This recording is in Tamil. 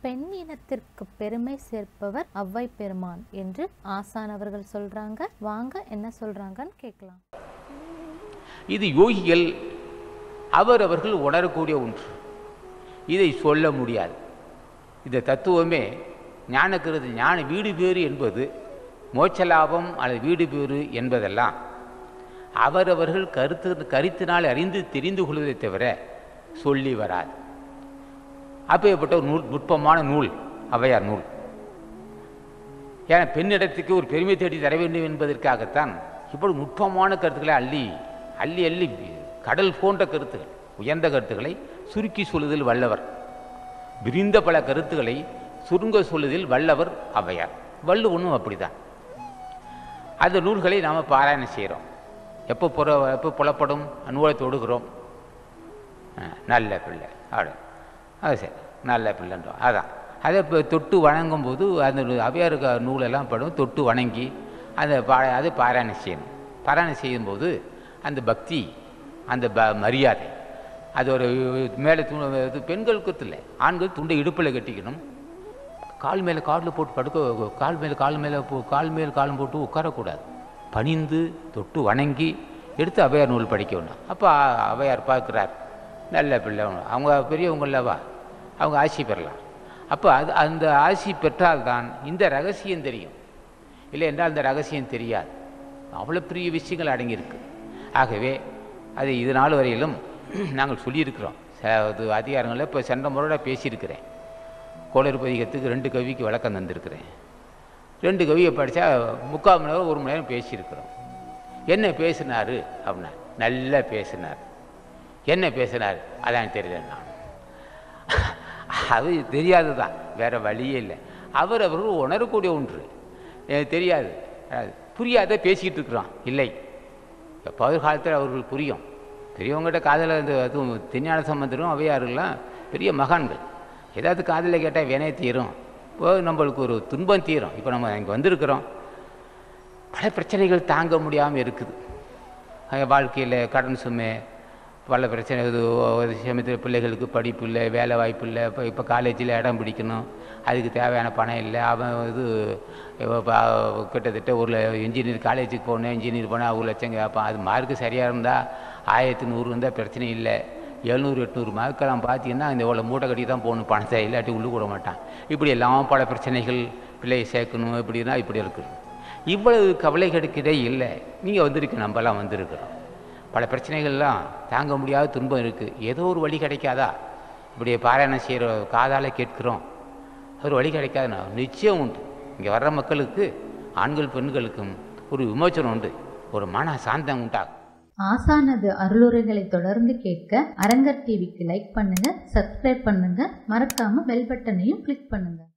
பெண் இனத்திற்கு பெருமை சேர்ப்பவர் அவ்வை பெருமான் என்று ஆசான் அவர்கள் சொல்றாங்க வாங்க என்ன சொல்றாங்கன்னு கேட்கலாம் இது யோகிகள் அவரவர்கள் உணரக்கூடிய ஒன்று இதை சொல்ல முடியாது இந்த தத்துவமே ஞானக்கிறது ஞான வீடு பேறு என்பது மோட்ச லாபம் அல்லது வீடு பேறு என்பதெல்லாம் அவரவர்கள் கருத்து கருத்தினால் அறிந்து தெரிந்து கொள்வதை தவிர சொல்லி வராது அப்பேற்பட்ட ஒரு நூல் நுட்பமான நூல் ஔவையார் நூல் ஏன்னா பெண்ணிடத்துக்கு ஒரு பெருமை தேடி தர வேண்டும் என்பதற்காகத்தான் இவ்வளவு நுட்பமான கருத்துக்களை அள்ளி அள்ளி அள்ளி கடல் போன்ற கருத்துக்கள் உயர்ந்த கருத்துக்களை சுருக்கி சொல்லுதல் வல்லவர் விரிந்த பல கருத்துக்களை சுருங்க சொல்லுதில் வல்லவர் ஔவையார் வள்ளுவனும் அப்படிதான் அந்த நூல்களை நாம் பாராயணம் செய்கிறோம் எப்போ புற எப்போ புலப்படும் நூலை தொடுகிறோம் அஹ், நல்ல பிள்ளை அவ்வளோ அது சரி நல்ல பிள்ளைன்றோம் அதான் அதை இப்போ தொட்டு வணங்கும் போது அந்த அவையார் நூலெல்லாம் படும் தொட்டு வணங்கி அந்த பா அது பாராயணம் செய்யணும் பாராயணம் செய்யும்போது அந்த பக்தி அந்த ப மரியாதை அது ஒரு மேலே து இது பெண்களுக்கு இல்லை ஆண்கள் துண்டை இடுப்பில் கட்டிக்கணும் கால் மேலே காலில் போட்டு படுக்க கால் மேலே கால் மேலே போ கால் மேல் காலம் போட்டு உட்காரக்கூடாது பணிந்து தொட்டு வணங்கி எடுத்து அவையார் நூல் படிக்க வேணும் அப்போ அவையார் பார்க்குறார் நல்ல பிள்ளை அவங்க பெரியவங்களவா அவங்க ஆசி பெறலாம் அப்போ அது அந்த ஆசி பெற்றால்தான் இந்த ரகசியம் தெரியும் இல்லை என்றால் அந்த ரகசியம் தெரியாது அவ்வளோ பெரிய விஷயங்கள் அடங்கியிருக்கு ஆகவே அது இது நாள் வரையிலும் நாங்கள் சொல்லியிருக்கிறோம் ச- இது அதிகாரங்களில் இப்போ சென்ற முறையோட பேசியிருக்கிறேன் கோளறு பதிகத்துக்கு ரெண்டு கவிக்கு விளக்கம் தந்திருக்கிறேன் ரெண்டு கவியை படித்தா முக்கால் மணி நேரம் ஒரு மணி நேரம் பேசியிருக்கிறோம் என்ன பேசினார் அப்படின்னா நல்லா பேசினார் என்ன பேசினார் அதான் தெரியல நான் அது தெரியாது தான் வேற வழியே இல்லை அவர் அவர்கள் உணரக்கூடிய ஒன்று எனக்கு தெரியாது அது புரியாத பேசிக்கிட்டு இருக்கிறோம் இல்லை பகல் காலத்தில் அவர்கள் புரியும் பெரியவங்ககிட்ட காதில் இந்த அதுவும் திருஞான சம்பந்தரும் அவையாறுலாம் பெரிய மகான்கள் ஏதாவது காதில் கேட்டால் வினை தீரும் இப்போ நம்மளுக்கு ஒரு துன்பம் தீரும் இப்போ நம்ம இங்கே வந்திருக்கிறோம் பல பிரச்சனைகள் தாங்க முடியாமல் இருக்குது அஹ் வாழ்க்கையில் கடன் சுமை பல பிரச்சனை இது ஒரு சமயத்தில் பிள்ளைகளுக்கு படிப்பு இல்லை வேலை வாய்ப்பு இல்லை இப்போ இப்போ காலேஜில் இடம் பிடிக்கணும் அதுக்கு தேவையான பணம் இல்லை அவன் இது இவ ப- கிட்டத்தட்ட ஒரு இன்ஜினியர் காலேஜுக்கு போகணும் இன்ஜினியர் போனால் ஒரு லட்சம் கேட்பான் அது மார்க்கு சரியாக இருந்தால் ஆயிரத்தி நூறு இருந்தால் பிரச்சனை இல்லை எழுநூறு எட்நூறு மார்க்கெல்லாம் பார்த்தீங்கன்னா இந்த இவ்வளோ மூட்டை கட்டி தான் போகணும் பணத்தை இல்லாட்டி உள்ளு கூட மாட்டான் இப்படி எல்லாம் பல பிரச்சனைகள் பிள்ளையை சேர்க்கணும் இப்படின்னா இப்படி இருக்குது இவ்வளவு கவலைகளுக்கிட்டே இல்லை நீங்கள் வந்திருக்கு நம்மலாம் வந்திருக்கிறோம் பல பிரச்சனைகள்லாம் தாங்க முடியாத துன்பம் இருக்குது ஏதோ ஒரு வழி கிடைக்காதா இப்படி பாராயணம் செய்கிற காதால் கேட்கிறோம் ஒரு வழி கிடைக்காதுன்னா நிச்சயம் உண்டு இங்கே வர்ற மக்களுக்கு ஆண்கள் பெண்களுக்கும் ஒரு விமோச்சனம் உண்டு ஒரு மன சாந்தம் உண்டாகும் ஆசானது அருளுரைகளை தொடர்ந்து கேட்க அரங்கர் டிவிக்கு லைக் பண்ணுங்க சப்ஸ்கிரைப் பண்ணுங்க மறக்காம பெல் பட்டனையும் கிளிக் பண்ணுங்க